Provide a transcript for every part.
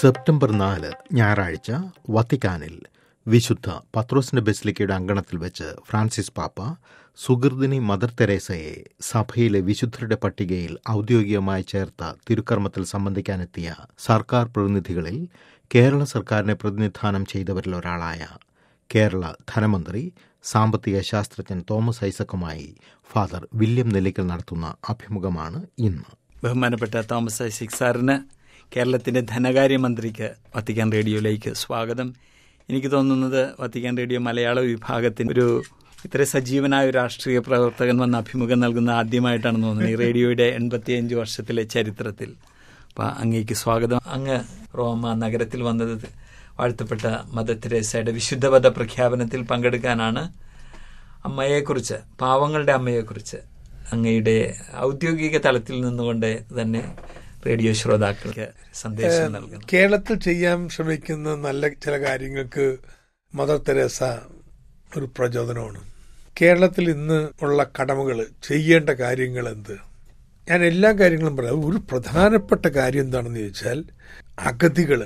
September നാല് ഞായറാഴ്ച വത്തിക്കാനിൽ വിശുദ്ധ പത്രോസിന്റെ ബസിലിക്കയുടെ അങ്കണത്തിൽ വെച്ച് ഫ്രാൻസിസ് പാപ്പ സുഹൃദിനി മദർ തെരേസയെ സഭയിലെ വിശുദ്ധരുടെ പട്ടികയിൽ ഔദ്യോഗികമായി ചേർത്ത തിരുക്കർമ്മത്തിൽ സംബന്ധിക്കാനെത്തിയ സർക്കാർ പ്രതിനിധികളിൽ കേരള സർക്കാരിനെ പ്രതിനിധാനം ചെയ്തവരിൽ ഒരാളായ കേരള ധനമന്ത്രി സാമ്പത്തിക ശാസ്ത്രജ്ഞൻ തോമസ് ഐസക്കുമായി ഫാദർ വില്യം നെല്ലിക്കൽ നടത്തുന്ന അഭിമുഖമാണ് ഇന്ന് ബഹുമാനപ്പെട്ട തോമസ് ഐസിക് സാറിന് കേരളത്തിൻ്റെ ധനകാര്യമന്ത്രിക്ക് വത്തിക്കാൻ റേഡിയോയിലേക്ക് സ്വാഗതം എനിക്ക് തോന്നുന്നത് വത്തിക്കാൻ റേഡിയോ മലയാള വിഭാഗത്തിന് ഒരു ഇത്ര സജീവനായ ഒരു രാഷ്ട്രീയ പ്രവർത്തകൻ വന്ന് അഭിമുഖം നൽകുന്ന ആദ്യമായിട്ടാണെന്ന് തോന്നുന്നത് ഈ റേഡിയോയുടെ എൺപത്തിയഞ്ച് വർഷത്തിലെ ചരിത്രത്തിൽ അപ്പം അങ്ങേക്ക് സ്വാഗതം അങ്ങ് റോമ നഗരത്തിൽ വന്നത് വാഴ്ത്തപ്പെട്ട മദർ തെരേസയുടെ വിശുദ്ധപദ പ്രഖ്യാപനത്തിൽ പങ്കെടുക്കാനാണ് അമ്മയെക്കുറിച്ച് പാവങ്ങളുടെ അമ്മയെക്കുറിച്ച് അങ്ങയുടെ ഔദ്യോഗിക തലത്തിൽ നിന്നുകൊണ്ട് തന്നെ റേഡിയോ ശ്രോതാക്കൾക്ക് സന്ദേശം നൽകുന്നു കേരളത്തിൽ ചെയ്യാൻ ശ്രമിക്കുന്ന നല്ല ചില കാര്യങ്ങൾക്ക് മദർ തെരേസ ഒരു പ്രചോദനമാണ് കേരളത്തിൽ ഇന്ന് ഉള്ള കടമകൾ ചെയ്യേണ്ട കാര്യങ്ങൾ എന്ത് ഞാൻ എല്ലാ കാര്യങ്ങളും പറയാം ഒരു പ്രധാനപ്പെട്ട കാര്യം എന്താണെന്ന് ചോദിച്ചാൽ അഗതികൾ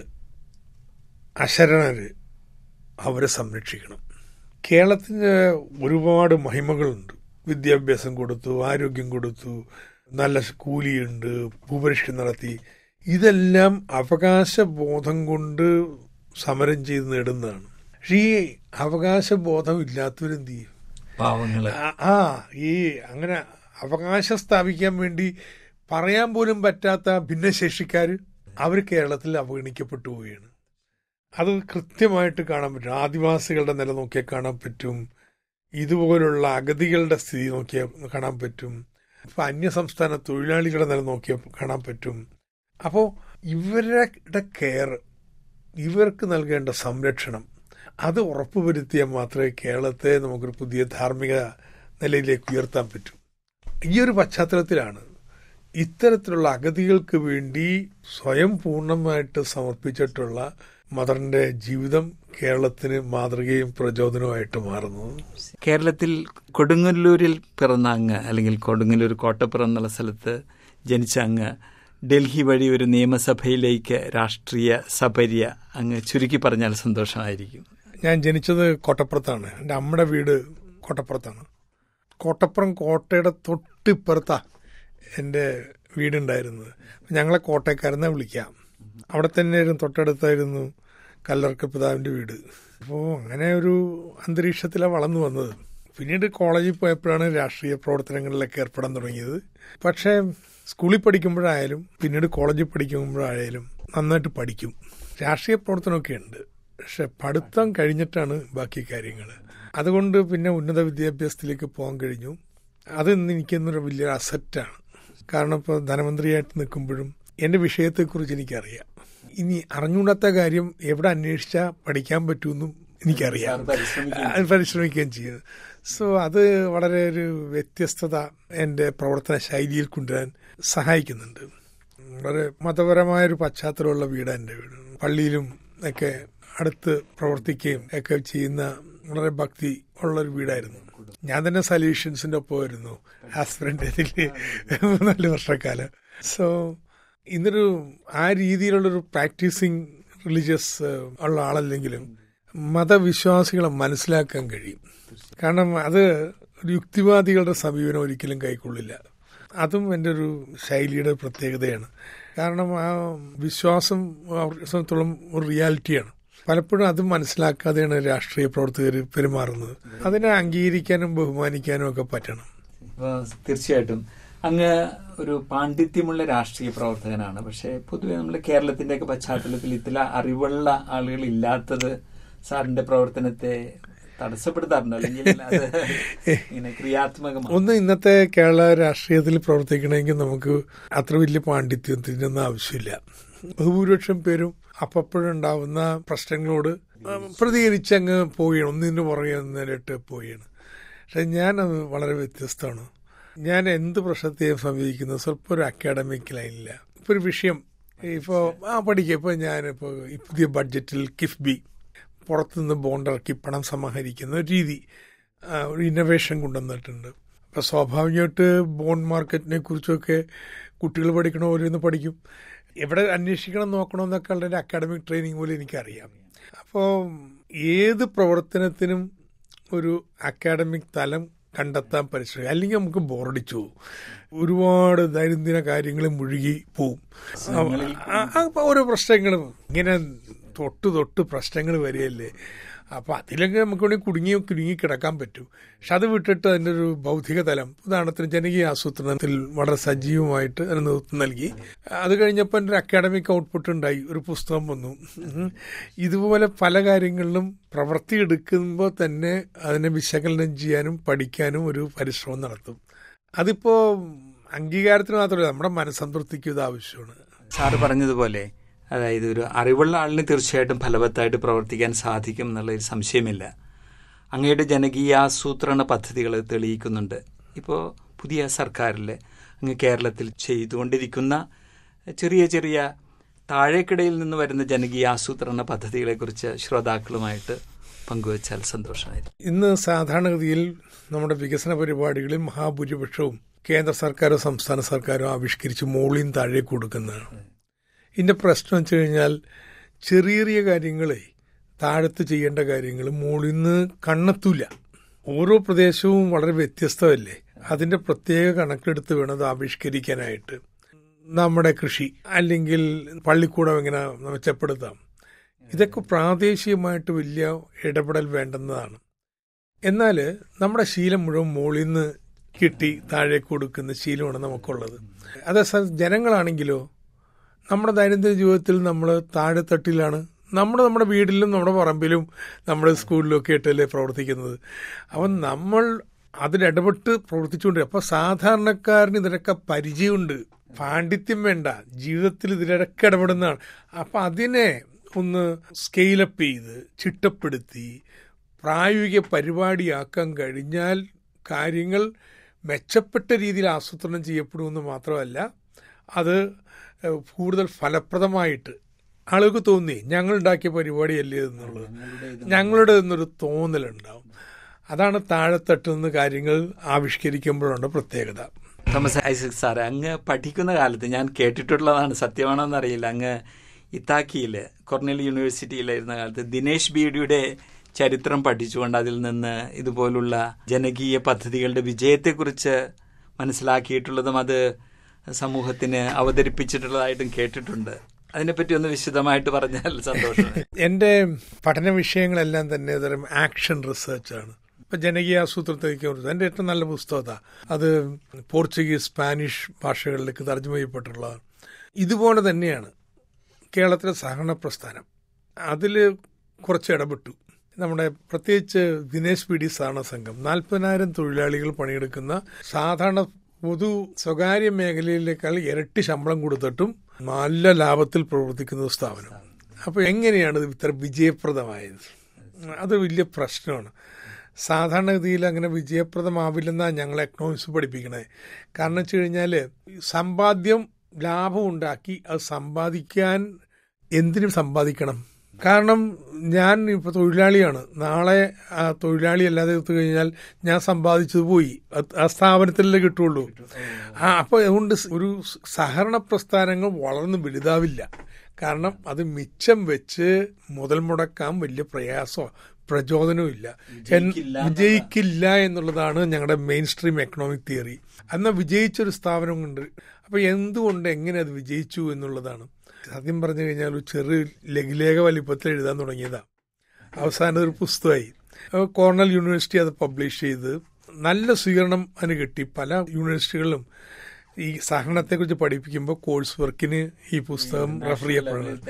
അശരണര് അവരെ സംരക്ഷിക്കണം കേരളത്തിന് ഒരുപാട് മഹിമകളുണ്ട് വിദ്യാഭ്യാസം കൊടുത്തു ആരോഗ്യം കൊടുത്തു നല്ല കൂലിയുണ്ട് ഭൂപരിഷ്കരണം നടത്തി ഇതെല്ലാം അവകാശബോധം കൊണ്ട് സമരം ചെയ്ത് നേടുന്നതാണ് പക്ഷേ ഈ അവകാശബോധം ഇല്ലാത്തവരെന്ത് ചെയ്യും പാവങ്ങള് ആ- ആ ഈ അങ്ങനെ അവകാശം സ്ഥാപിക്കാൻ വേണ്ടി പറയാൻ പോലും പറ്റാത്ത ഭിന്നശേഷിക്കാർ അവർ കേരളത്തിൽ അവഗണിക്കപ്പെട്ടു പോവുകയാണ് അത് കൃത്യമായിട്ട് കാണാൻ പറ്റും ആദിവാസികളുടെ നില നോക്കിയാൽ കാണാൻ പറ്റും ഇതുപോലുള്ള അഗതികളുടെ സ്ഥിതി നോക്കിയാൽ കാണാൻ പറ്റും ഇപ്പൊ അന്യസംസ്ഥാന തൊഴിലാളികളുടെ നില നോക്കിയാൽ കാണാൻ പറ്റും അപ്പോൾ ഇവരുടെ കെയർ ഇവർക്ക് നൽകേണ്ട സംരക്ഷണം അത് ഉറപ്പുവരുത്തിയാൽ മാത്രമേ കേരളത്തെ നമുക്കൊരു പുതിയ ധാർമ്മിക നിലയിലേക്ക് ഉയർത്താൻ പറ്റൂ ഈ ഒരു പശ്ചാത്തലത്തിലാണ് ഇത്തരത്തിലുള്ള അഗതികൾക്ക് വേണ്ടി സ്വയം പൂർണ്ണമായിട്ട് സമർപ്പിച്ചിട്ടുള്ള മദറിന്റെ ജീവിതം കേരളത്തിന് മാതൃകയും പ്രചോദനവുമായിട്ട് മാറുന്നത് കേരളത്തിൽ കൊടുങ്ങല്ലൂരിൽ പിറന്ന അങ്ങ് അല്ലെങ്കിൽ കൊടുങ്ങല്ലൂർ കോട്ടപ്പുറം എന്നുള്ള സ്ഥലത്ത് ജനിച്ച അങ്ങ് ഡൽഹി വഴി ഒരു നിയമസഭയിലേക്ക് രാഷ്ട്രീയ സപര്യ അങ്ങ് ചുരുക്കി പറഞ്ഞാൽ സന്തോഷമായിരിക്കും ഞാൻ ജനിച്ചത് കോട്ടപ്പുറത്താണ് എൻ്റെ അമ്മയുടെ വീട് കോട്ടപ്പുറത്താണ് കോട്ടപ്പുറം കോട്ടയുടെ തൊട്ടിപ്പുറത്താ എൻ്റെ വീടുണ്ടായിരുന്നത് ഞങ്ങളെ കോട്ടയക്കാരെന്നാ വിളിക്കാം അവിടെ തന്നെയായിരുന്നു തൊട്ടടുത്തായിരുന്നു കല്ലറക്ക പിതാവിൻ്റെ വീട് അപ്പോൾ അങ്ങനെ ഒരു അന്തരീക്ഷത്തിലാണ് വളർന്നു വന്നത് പിന്നീട് കോളേജിൽ പോയപ്പോഴാണ് രാഷ്ട്രീയ പ്രവർത്തനങ്ങളിലൊക്കെ ഏർപ്പെടാൻ തുടങ്ങിയത് പക്ഷേ സ്കൂളിൽ പഠിക്കുമ്പോഴായാലും പിന്നീട് കോളേജിൽ പഠിക്കുമ്പോഴായാലും നന്നായിട്ട് പഠിക്കും രാഷ്ട്രീയ പ്രവർത്തനമൊക്കെ ഉണ്ട് പക്ഷെ പഠിത്തം കഴിഞ്ഞിട്ടാണ് ബാക്കി കാര്യങ്ങൾ അതുകൊണ്ട് പിന്നെ ഉന്നത വിദ്യാഭ്യാസത്തിലേക്ക് പോകാൻ കഴിഞ്ഞു അത് ഇന്ന് എനിക്കെന്നൊരു വലിയൊരു അസറ്റാണ് കാരണം ഇപ്പോൾ ധനമന്ത്രിയായിട്ട് നിൽക്കുമ്പോഴും എൻ്റെ വിഷയത്തെക്കുറിച്ച് എനിക്കറിയാം ഇനി അറിഞ്ഞുകൂടാത്ത കാര്യം എവിടെ അന്വേഷിച്ചാൽ പഠിക്കാൻ പറ്റുമെന്നും എനിക്കറിയാം അത് പരിശ്രമിക്കുകയും ചെയ്യും സോ അത് വളരെ ഒരു വ്യത്യസ്തത എൻ്റെ പ്രവർത്തന ശൈലിയിൽ കൊണ്ടുവരാൻ സഹായിക്കുന്നുണ്ട് വളരെ മതപരമായൊരു പശ്ചാത്തലമുള്ള വീടാണ് എൻ്റെ വീട് പള്ളിയിലും ഒക്കെ അടുത്ത് പ്രവർത്തിക്കുകയും ഒക്കെ ചെയ്യുന്ന വളരെ ഭക്തി ഉള്ള ഒരു വീടായിരുന്നു ഞാൻ തന്നെ സൊല്യൂഷൻസിന്റെ ഒപ്പമായിരുന്നു ആസ്പിറന്റ് ഇതിൽ നാല് വർഷക്കാലം സോ ഇന്നൊരു ആ രീതിയിലുള്ളൊരു പ്രാക്ടീസിങ് റിലീജിയസ് ഉള്ള ആളല്ലെങ്കിലും മതവിശ്വാസികളെ മനസ്സിലാക്കാൻ കഴിയും കാരണം അത് ഒരു യുക്തിവാദികളുടെ സമീപനം ഒരിക്കലും കൈക്കൊള്ളില്ല അതും എൻ്റെ ഒരു ശൈലിയുടെ പ്രത്യേകതയാണ് കാരണം ആ വിശ്വാസം അവർക്ക് സംബന്ധിച്ചോളം ഒരു റിയാലിറ്റിയാണ് പലപ്പോഴും അത് മനസ്സിലാക്കാതെയാണ് രാഷ്ട്രീയ പ്രവർത്തകർ പെരുമാറുന്നത് അതിനെ അംഗീകരിക്കാനും ബഹുമാനിക്കാനും ഒക്കെ പറ്റണം അപ്പോൾ തീർച്ചയായിട്ടും അങ്ങ് ഒരു പാണ്ഡിത്യമുള്ള രാഷ്ട്രീയ പ്രവർത്തകനാണ് പക്ഷെ പൊതുവെ നമ്മൾ കേരളത്തിന്റെയൊക്കെ പശ്ചാത്തലത്തിൽ ഇത്ര അറിവുള്ള ആളുകൾ ഇല്ലാത്തത് സാറിന്റെ പ്രവർത്തനത്തെ തടസ്സപ്പെടുത്താറുണ്ട് അല്ലെങ്കിൽ അത് ഇങ്ങനെ ക്രിയാത്മകമാണ് ഒന്ന് ഇന്നത്തെ കേരള രാഷ്ട്രീയത്തിൽ പ്രവർത്തിക്കണമെങ്കിൽ നമുക്ക് അത്ര വലിയ പാണ്ഡിത്യത്തിൻ്റെ ഒന്നും ആവശ്യമില്ല ബഹുഭൂരിപക്ഷം പേരും അപ്പപ്പോഴുണ്ടാവുന്ന പ്രശ്നങ്ങളോട് പ്രതികരിച്ച് അങ്ങ് പോവുകയാണ് ഒന്നിന് പുറകെ ഒന്നിലിട്ട് പോവുകയാണ് പക്ഷെ ഞാൻ അത് വളരെ വ്യത്യസ്തമാണ് ഞാൻ എന്ത് പ്രശ്നത്തെയും സമീപിക്കുന്നത് സ്വല്പം ഒരു അക്കാഡമിക് ലൈനില്ല ഇപ്പോൾ ഒരു വിഷയം ഇപ്പോൾ ആ പഠിക്കുക ഇപ്പോൾ ഞാനിപ്പോൾ ഈ പുതിയ ബഡ്ജറ്റിൽ കിഫ്ബി പുറത്തുനിന്ന് ബോണ്ടിറക്കി പണം സമാഹരിക്കുന്ന ഒരു രീതി ആ, ഒരു ഇന്നോവേഷൻ കൊണ്ടുവന്നിട്ടുണ്ട് അപ്പോൾ സ്വാഭാവികമായിട്ട് ബോണ്ട് മാർക്കറ്റിനെ കുറിച്ചൊക്കെ കുട്ടികൾ പഠിക്കണ പോലെ ഒന്ന് പഠിക്കും എവിടെ അന്വേഷിക്കണം നോക്കണം എന്നൊക്കെ ഉള്ള അക്കാഡമിക് ട്രെയിനിങ് പോലും എനിക്കറിയാം അപ്പോൾ ഏത് പ്രവർത്തനത്തിനും ഒരു അക്കാഡമിക് തലം കണ്ടെത്താൻ പരിശ്രമിക്കും അല്ലെങ്കിൽ നമുക്ക് ബോറടിച്ചു പോകും ഒരുപാട് ദൈനംദിന കാര്യങ്ങൾ മുഴുകി പോവും ആ- ആ ഓരോ പ്രശ്നങ്ങളും ഇങ്ങനെ തൊട്ട് തൊട്ട് പ്രശ്നങ്ങൾ വരികയല്ലേ അപ്പോൾ അതിലൊക്കെ നമുക്ക് വേണമെങ്കിൽ കുടുങ്ങി കുടുങ്ങി കിടക്കാൻ പറ്റും പക്ഷെ അത് വിട്ടിട്ട് അതിൻ്റെ ഒരു ബൗദ്ധിക തലം ഉദാഹരണത്തിന് ജനകീയ ആസൂത്രണത്തിൽ വളരെ സജീവമായിട്ട് അതിന് നേതൃത്വം നൽകി അത് കഴിഞ്ഞപ്പോൾ എൻ്റെ ഒരു അക്കാഡമിക് ഔട്ട്പുട്ട് ഉണ്ടായി ഒരു പുസ്തകം വന്നു ഉം. ഇതുപോലെ പല കാര്യങ്ങളിലും പ്രവൃത്തി എടുക്കുമ്പോൾ തന്നെ അതിനെ വിശകലനം ചെയ്യാനും പഠിക്കാനും ഒരു പരിശ്രമം നടത്തും അതിപ്പോ അംഗീകാരത്തിന് മാത്രമല്ല നമ്മുടെ മനസ്സംതൃപ്തിക്കും ഇത് ആവശ്യമാണ് സാറ് പറഞ്ഞതുപോലെ അതായത് ഒരു അറിവുള്ള ആളിന് തീർച്ചയായിട്ടും ഫലവത്തായിട്ട് പ്രവർത്തിക്കാൻ സാധിക്കും എന്നുള്ളൊരു സംശയമില്ല അങ്ങയുടെ ജനകീയാസൂത്രണ പദ്ധതികൾ തെളിയിക്കുന്നുണ്ട് ഇപ്പോൾ പുതിയ സർക്കാരിൽ അങ്ങ് കേരളത്തിൽ ചെയ്തുകൊണ്ടിരിക്കുന്ന ചെറിയ ചെറിയ താഴേക്കിടയിൽ നിന്ന് വരുന്ന ജനകീയാസൂത്രണ പദ്ധതികളെക്കുറിച്ച് ശ്രോതാക്കളുമായിട്ട് പങ്കുവച്ചാൽ സന്തോഷമായിരിക്കും ഇന്ന് സാധാരണഗതിയിൽ നമ്മുടെ വികസന പരിപാടികളിൽ മഹാഭൂരിപക്ഷവും കേന്ദ്ര സർക്കാരോ സംസ്ഥാന സർക്കാരോ ആവിഷ്കരിച്ച് മുകളിൽ താഴെ കൊടുക്കുന്നതാണ് ഇതിന്റെ പ്രശ്നം വെച്ച് കഴിഞ്ഞാൽ ചെറിയ ചെറിയ കാര്യങ്ങളെ താഴത്ത് ചെയ്യേണ്ട കാര്യങ്ങൾ മുകളിൽ നിന്ന് കണ്ണെത്തൂല ഓരോ പ്രദേശവും വളരെ വ്യത്യസ്തമല്ലേ അതിന്റെ പ്രത്യേക കണക്കെടുത്ത് വേണം അത് ആവിഷ്കരിക്കാനായിട്ട് നമ്മുടെ കൃഷി അല്ലെങ്കിൽ പള്ളിക്കൂടം എങ്ങനെ മെച്ചപ്പെടുത്താം ഇതൊക്കെ പ്രാദേശികമായിട്ട് വലിയ ഇടപെടൽ വേണ്ടുന്നതാണ് എന്നാൽ നമ്മുടെ ശീലം മുഴുവൻ മുകളിൽ നിന്ന് കിട്ടി താഴെ കൊടുക്കുന്ന ശീലമാണ് നമുക്കുള്ളത് അതേ ജനങ്ങളാണെങ്കിലോ നമ്മുടെ ദൈനംദിന ജീവിതത്തിൽ നമ്മൾ താഴെത്തട്ടിലാണ് നമ്മൾ നമ്മുടെ വീട്ടിലും നമ്മുടെ പറമ്പിലും നമ്മുടെ സ്കൂളിലും ഒക്കെ ആയിട്ടല്ലേ പ്രവർത്തിക്കുന്നത് അപ്പം നമ്മൾ അതിലിടപെട്ട് പ്രവർത്തിച്ചുകൊണ്ട് അപ്പോൾ സാധാരണക്കാരന് ഇതിനൊക്കെ പരിചയമുണ്ട് പാണ്ഡിത്യം വേണ്ട ജീവിതത്തിൽ ഇതിലൊക്കെ ഇടപെടുന്നതാണ് അപ്പം അതിനെ ഒന്ന് സ്കെയിലപ്പ് ചെയ്ത് ചിട്ടപ്പെടുത്തി പ്രായോഗിക പരിപാടിയാക്കാൻ കഴിഞ്ഞാൽ കാര്യങ്ങൾ മെച്ചപ്പെട്ട രീതിയിൽ ആസൂത്രണം ചെയ്യപ്പെടുമെന്ന് മാത്രമല്ല അത് ഏഹ്, കൂടുതൽ ഫലപ്രദമായിട്ട് ആളുകൾക്ക് തോന്നി ഞങ്ങൾ ഉണ്ടാക്കിയ പരിപാടിയല്ലേ എന്നുള്ളത് ഞങ്ങളുടെ എന്നൊരു തോന്നലുണ്ടാവും അതാണ് താഴെത്തട്ട് നിന്ന് കാര്യങ്ങൾ ആവിഷ്കരിക്കുമ്പോഴുള്ള പ്രത്യേകത തോമസ് ഐസക് സാറ് അങ്ങ് പഠിക്കുന്ന കാലത്ത് ഞാൻ കേട്ടിട്ടുള്ളതാണ് സത്യമാണോന്ന് അറിയില്ല അങ്ങ് ഇത്താക്കിയിൽ കൊർണൽ യൂണിവേഴ്സിറ്റിയിലായിരുന്ന കാലത്ത് ദിനേശ് ബീഡിയുടെ ചരിത്രം പഠിച്ചുകൊണ്ട് അതിൽ നിന്ന് ഇതുപോലുള്ള ജനകീയ പദ്ധതികളുടെ വിജയത്തെക്കുറിച്ച് മനസ്സിലാക്കിയിട്ടുള്ളതും അത് സമൂഹത്തിന് അവതരിപ്പിച്ചിട്ടുള്ളതായിട്ടും കേട്ടിട്ടുണ്ട് അതിനെപ്പറ്റി ഒന്ന് വിശദമായിട്ട് പറഞ്ഞാൽ സന്തോഷം എൻ്റെ പഠന വിഷയങ്ങളെല്ലാം തന്നെ തരം ആക്ഷൻ റിസർച്ചാണ് ഇപ്പം ജനകീയ ആസൂത്രണത്തിലേക്ക് കുറിച്ച് എൻ്റെ ഏറ്റവും നല്ല പുസ്തകം അതാ അത് പോർച്ചുഗീസ് സ്പാനിഷ് ഭാഷകളിലേക്ക് തർജ്ജമ ചെയ്യപ്പെട്ടിട്ടുള്ളതാണ് ഇതുപോലെ തന്നെയാണ് കേരളത്തിലെ സഹകരണ പ്രസ്ഥാനം അതിൽ കുറച്ച് ഇടപെട്ടു നമ്മുടെ പ്രത്യേകിച്ച് ദിനേശ് പി ഡി സഹകരണ സംഘം നാൽപ്പതിനായിരം തൊഴിലാളികൾ പണിയെടുക്കുന്ന സാധാരണ പൊതു സ്വകാര്യ മേഖലയിലേക്കാൾ ഇരട്ടി ശമ്പളം കൊടുത്തിട്ടും നല്ല ലാഭത്തിൽ പ്രവർത്തിക്കുന്ന ഒരു സ്ഥാപനം അപ്പോൾ എങ്ങനെയാണ് ഇത് ഇത്ര വിജയപ്രദമായത് അത് വലിയ പ്രശ്നമാണ് സാധാരണഗതിയിൽ അങ്ങനെ വിജയപ്രദമാവില്ലെന്നാണ് ഞങ്ങൾ എക്കണോമിക്സ് പഠിപ്പിക്കണത് കാരണം വെച്ച് കഴിഞ്ഞാൽ സമ്പാദ്യം ലാഭം ഉണ്ടാക്കി അത് സമ്പാദിക്കാൻ എന്തിനും സമ്പാദിക്കണം കാരണം ഞാൻ ഇപ്പോൾ തൊഴിലാളിയാണ് നാളെ ആ തൊഴിലാളി അല്ലാതെ എടുത്തു കഴിഞ്ഞാൽ ഞാൻ സമ്പാദിച്ചത് പോയി അത് ആ സ്ഥാപനത്തിലല്ലേ കിട്ടുള്ളൂ ആ അപ്പോൾ അതുകൊണ്ട് ഒരു സഹകരണ പ്രസ്ഥാനങ്ങൾ വളർന്ന് വലുതാവില്ല കാരണം അത് മിച്ചം വെച്ച് മുതൽ മുടക്കാൻ വലിയ പ്രയാസമോ പ്രചോദനവും ഇല്ല എൻ- വിജയിക്കില്ല എന്നുള്ളതാണ് ഞങ്ങളുടെ മെയിൻ സ്ട്രീം എക്കണോമിക് തിയറി എന്നാൽ വിജയിച്ചൊരു സ്ഥാപനം കൊണ്ട് അപ്പൊ എന്തുകൊണ്ട് എങ്ങനെ അത് വിജയിച്ചു എന്നുള്ളതാണ് സത്യം പറഞ്ഞു കഴിഞ്ഞാൽ ഒരു ചെറു ലഘുലേഖ വലിപ്പത്തിൽ എഴുതാൻ തുടങ്ങിയതാ അവസാനം ഒരു പുസ്തകമായി അപ്പോൾ കോർണൽ യൂണിവേഴ്സിറ്റി അത് പബ്ലിഷ് ചെയ്ത് നല്ല സ്വീകരണം അതിന് കിട്ടി പല യൂണിവേഴ്സിറ്റികളിലും ഈ സഹകരണത്തെക്കുറിച്ച് പഠിപ്പിക്കുമ്പോൾ കോഴ്സ് വർക്കിന് ഈ പുസ്തകം റെഫർ ചെയ്യപ്പെടാറുണ്ട്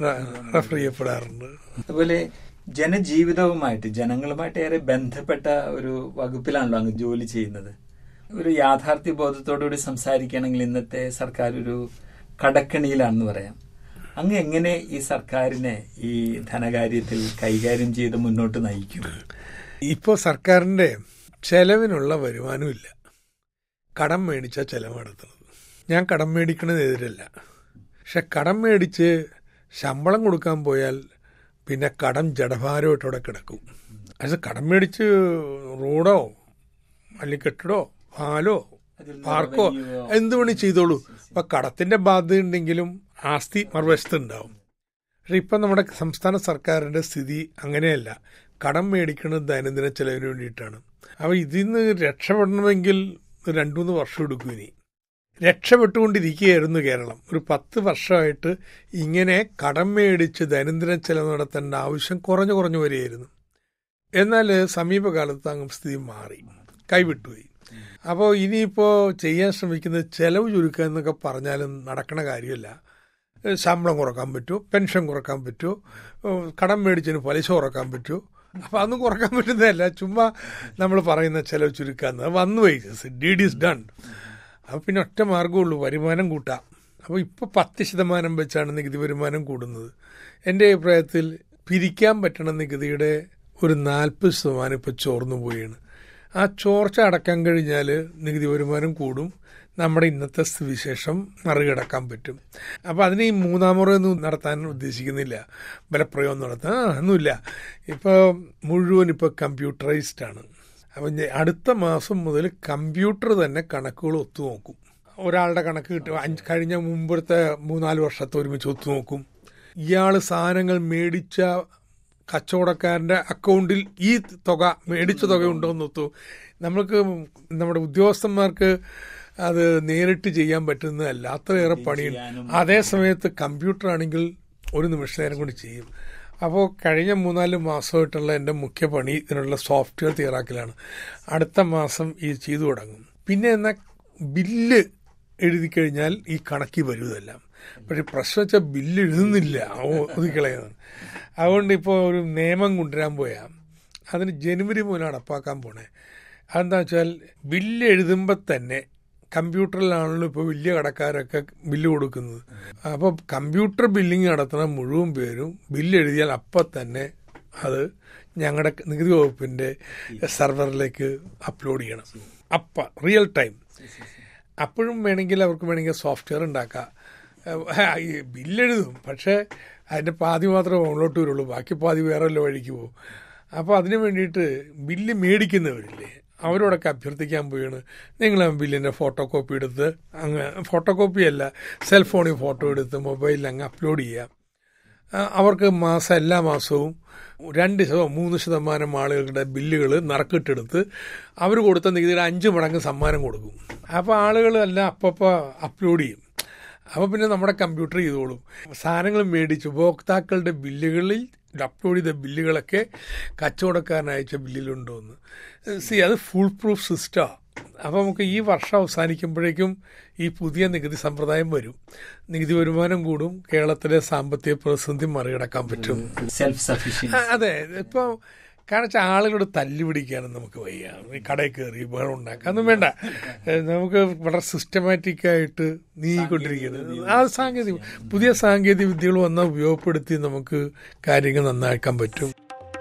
റെഫർ ചെയ്യപ്പെടാറുണ്ട് അതുപോലെ ജനജീവിതവുമായിട്ട് ജനങ്ങളുമായിട്ട് ഏറെ ബന്ധപ്പെട്ട ഒരു വകുപ്പിലാണല്ലോ അങ്ങ് ജോലി ചെയ്യുന്നത് ഒരു യാഥാർത്ഥ്യ ബോധത്തോടുകൂടി സംസാരിക്കുകയാണെങ്കിൽ ഇന്നത്തെ സർക്കാർ ഒരു കടക്കണിയിലാണെന്ന് പറയാം അങ്ങ് എങ്ങനെ ഈ സർക്കാരിനെ ഈ ധനകാര്യത്തിൽ കൈകാര്യം ചെയ്ത് മുന്നോട്ട് നയിക്കും ഇപ്പോൾ സർക്കാരിന്റെ ചെലവിനുള്ള വരുമാനമില്ല കടം മേടിച്ച ചെലവ് നടത്തുന്നത് ഞാൻ കടം മേടിക്കണതിനെതിരല്ല പക്ഷെ കടം മേടിച്ച് ശമ്പളം കൊടുക്കാൻ പോയാൽ പിന്നെ കടം ജഡഭാരമായിട്ട് അവിടെ കിടക്കും അത് കടം മേടിച്ച് റോഡോ അല്ലെങ്കിൽ കെട്ടിടോ പാലോ പാർക്കോ എന്ത് വേണി ചെയ്തോളൂ അപ്പൊ കടത്തിന്റെ ബാധ്യത ഉണ്ടെങ്കിലും ആസ്തി മറുവശത്ത് ഉണ്ടാവും പക്ഷെ ഇപ്പം നമ്മുടെ സംസ്ഥാന സർക്കാരിൻ്റെ സ്ഥിതി അങ്ങനെയല്ല കടം മേടിക്കുന്നത് ദൈനംദിന ചെലവിന് വേണ്ടിയിട്ടാണ് അപ്പോൾ ഇതിൽ നിന്ന് രക്ഷപ്പെടണമെങ്കിൽ രണ്ടു മൂന്ന് വർഷം എടുക്കും ഇനി രക്ഷപ്പെട്ടുകൊണ്ടിരിക്കുകയായിരുന്നു കേരളം ഒരു പത്ത് വർഷമായിട്ട് ഇങ്ങനെ കടം മേടിച്ച് ദൈനംദിന ചെലവ് നടത്തേണ്ട ആവശ്യം കുറഞ്ഞു കുറഞ്ഞു വരികയായിരുന്നു എന്നാൽ സമീപകാലത്ത് അങ്ങ് സ്ഥിതി മാറി കൈവിട്ടുപോയി അപ്പോൾ ഇനിയിപ്പോൾ ചെയ്യാൻ ശ്രമിക്കുന്നത് ചെലവ് ചുരുക്കുക എന്നൊക്കെ പറഞ്ഞാലും നടക്കണ കാര്യമല്ല ശമ്പളം കുറക്കാൻ പറ്റുമോ പെൻഷൻ കുറക്കാൻ പറ്റുമോ കടം മേടിച്ചതിന് പലിശ കുറക്കാൻ പറ്റുമോ അപ്പം അതൊന്നും കുറക്കാൻ പറ്റുന്നതല്ല ചുമ്മാ നമ്മൾ പറയുന്ന ചിലവ് ചുരുക്കാന്ന് വന്നുപോയി ഡി ഡി ഇസ് ഡൺ അപ്പോൾ പിന്നെ ഒറ്റ മാർഗ്ഗമുള്ളൂ വരുമാനം കൂട്ടാം അപ്പോൾ ഇപ്പോൾ പത്ത് ശതമാനം വെച്ചാണ് നികുതി വരുമാനം കൂടുന്നത് എൻ്റെ അഭിപ്രായത്തിൽ പിരിക്കാൻ പറ്റണ നികുതിയുടെ ഒരു നാൽപ്പത് ശതമാനം ഇപ്പോൾ ചോർന്നു പോവുകയാണ് ആ ചോർച്ച അടക്കാൻ കഴിഞ്ഞാൽ നികുതി വരുമാനം കൂടും നമ്മുടെ ഇന്നത്തെ സ്ഥിതിവിശേഷം മറികടക്കാൻ പറ്റും അപ്പോൾ അതിന് ഈ മൂന്നാമുറയൊന്നും നടത്താൻ ഉദ്ദേശിക്കുന്നില്ല ബലപ്രയോഗം നടത്താൻ ആ ഒന്നുമില്ല ഇപ്പോൾ മുഴുവൻ ഇപ്പോൾ കമ്പ്യൂട്ടറൈസ്ഡ് ആണ് അപ്പം അടുത്ത മാസം മുതൽ കമ്പ്യൂട്ടർ തന്നെ കണക്കുകൾ ഒത്തുനോക്കും ഒരാളുടെ കണക്ക് കിട്ടും അഞ്ച് കഴിഞ്ഞ മുമ്പത്തെ മൂന്നാല് വർഷത്തെ ഒരുമിച്ച് ഒത്തുനോക്കും ഇയാൾ സാധനങ്ങൾ മേടിച്ച കച്ചവടക്കാരൻ്റെ അക്കൗണ്ടിൽ ഈ തുക മേടിച്ച തുക ഉണ്ടോ എന്ന് ഒത്തു നമ്മൾക്ക് നമ്മുടെ ഉദ്യോഗസ്ഥന്മാർക്ക് അത് നേരിട്ട് ചെയ്യാൻ പറ്റുന്നതല്ല അത്രയേറെ പണിയുണ്ട് അതേ സമയത്ത് കമ്പ്യൂട്ടർ ആണെങ്കിൽ ഒരു നിമിഷ നേരം കൊണ്ട് ചെയ്യും അപ്പോൾ കഴിഞ്ഞ മൂന്നാല് മാസമായിട്ടുള്ള എൻ്റെ മുഖ്യ പണി ഇതിനുള്ള സോഫ്റ്റ്വെയർ തയ്യാറാക്കലാണ് അടുത്ത മാസം ഈ ചെയ്തു തുടങ്ങും പിന്നെ എന്നാൽ ബില്ല് എഴുതി കഴിഞ്ഞാൽ ഈ കണക്കി വരുന്നതെല്ലാം പക്ഷെ പ്രശ്നം വെച്ചാൽ ബില്ല് എഴുതുന്നില്ല ഒതുക്കളയുന്നത് അതുകൊണ്ട് ഇപ്പോൾ ഒരു നിയമം കൊണ്ടുവരാൻ പോയാൽ അതിന് ജനുവരി മുതൽ നടപ്പാക്കാൻ പോണേ അതെന്താ വെച്ചാൽ ബില്ല് എഴുതുമ്പോൾ തന്നെ കമ്പ്യൂട്ടറിലാണല്ലോ ഇപ്പോൾ വലിയ കടക്കാരൊക്കെ ബില്ല് കൊടുക്കുന്നത് അപ്പോൾ കമ്പ്യൂട്ടർ ബില്ലിങ് നടത്തുന്ന മുഴുവൻ പേരും ബില്ല് എഴുതിയാൽ അപ്പം തന്നെ അത് ഞങ്ങളുടെ നികുതി വകുപ്പിൻ്റെ സെർവറിലേക്ക് അപ്ലോഡ് ചെയ്യണം അപ്പം റിയൽ ടൈം അപ്പോഴും വേണമെങ്കിൽ അവർക്ക് വേണമെങ്കിൽ സോഫ്റ്റ്വെയർ ഉണ്ടാക്കാം ബില്ലെഴുതും പക്ഷേ അതിൻ്റെ പാതി മാത്രമേ മുകളിലോട്ട് വരുള്ളൂ ബാക്കി പാതി വേറെ വല്ല വഴിക്ക് പോകും അപ്പോൾ അതിന് വേണ്ടിയിട്ട് ബില്ല് മേടിക്കുന്നവരില്ലേ അവരോടൊക്കെ അഭ്യർത്ഥിക്കാൻ പോയാണ് നിങ്ങൾ ആ ബില്ലിൻ്റെ ഫോട്ടോ കോപ്പി എടുത്ത് അങ്ങ് ഫോട്ടോ കോപ്പി അല്ല സെൽഫോണിൽ ഫോട്ടോ എടുത്ത് മൊബൈലിൽ അങ്ങ് അപ്ലോഡ് ചെയ്യാം അവർക്ക് മാസം എല്ലാ മാസവും രണ്ട് ശതമാനം മൂന്ന് ശതമാനം ആളുകളുടെ ബില്ലുകൾ നറുക്കിട്ടെടുത്ത് അവർ കൊടുത്ത നികുതിയുടെ അഞ്ച് മടങ്ങ് സമ്മാനം കൊടുക്കും അപ്പോൾ ആളുകൾ എല്ലാം അപ്പപ്പോൾ അപ്ലോഡ് ചെയ്യും അപ്പോൾ പിന്നെ നമ്മുടെ കമ്പ്യൂട്ടർ ചെയ്തോളും സാധനങ്ങൾ മേടിച്ച് ഉപഭോക്താക്കളുടെ ബില്ലുകളിൽ അപ്ലോഡ് ചെയ്ത ബില്ലുകളൊക്കെ കച്ചവടക്കാരൻ അയച്ച ബില്ലിലുണ്ടോ എന്ന് സി അത് ഫുൾ പ്രൂഫ് സിസ്റ്റമാണ് അപ്പോൾ നമുക്ക് ഈ വർഷം അവസാനിക്കുമ്പോഴേക്കും ഈ പുതിയ നികുതി സമ്പ്രദായം വരും നികുതി വരുമാനം കൂടും കേരളത്തിലെ സാമ്പത്തിക പ്രതിസന്ധി മറികടക്കാൻ പറ്റും സെൽഫ് സഫീഷ്യൻ അതെ ഇപ്പോൾ കാരണം വെച്ചാൽ ആളുകളോട് തല്ലി പിടിക്കാനും നമുക്ക് വയ്യ ഈ കടയിൽ കയറി ബഹളം ഉണ്ടാക്കാനൊന്നും വേണ്ട നമുക്ക് വളരെ സിസ്റ്റമാറ്റിക് ആയിട്ട് നീങ്ങിക്കൊണ്ടിരിക്കുന്നത് ആ സാങ്കേതിക പുതിയ സാങ്കേതിക വിദ്യകൾ വന്നാൽ ഉപയോഗപ്പെടുത്തി നമുക്ക് കാര്യങ്ങൾ നന്നാക്കാൻ പറ്റും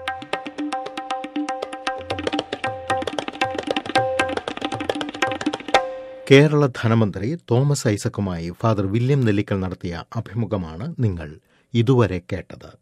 കേരള ധനമന്ത്രി തോമസ് ഐസക്കുമായി ഫാദർ വില്യം നെല്ലിക്കൽ നടത്തിയ അഭിമുഖമാണ് നിങ്ങൾ ഇതുവരെ കേട്ടത്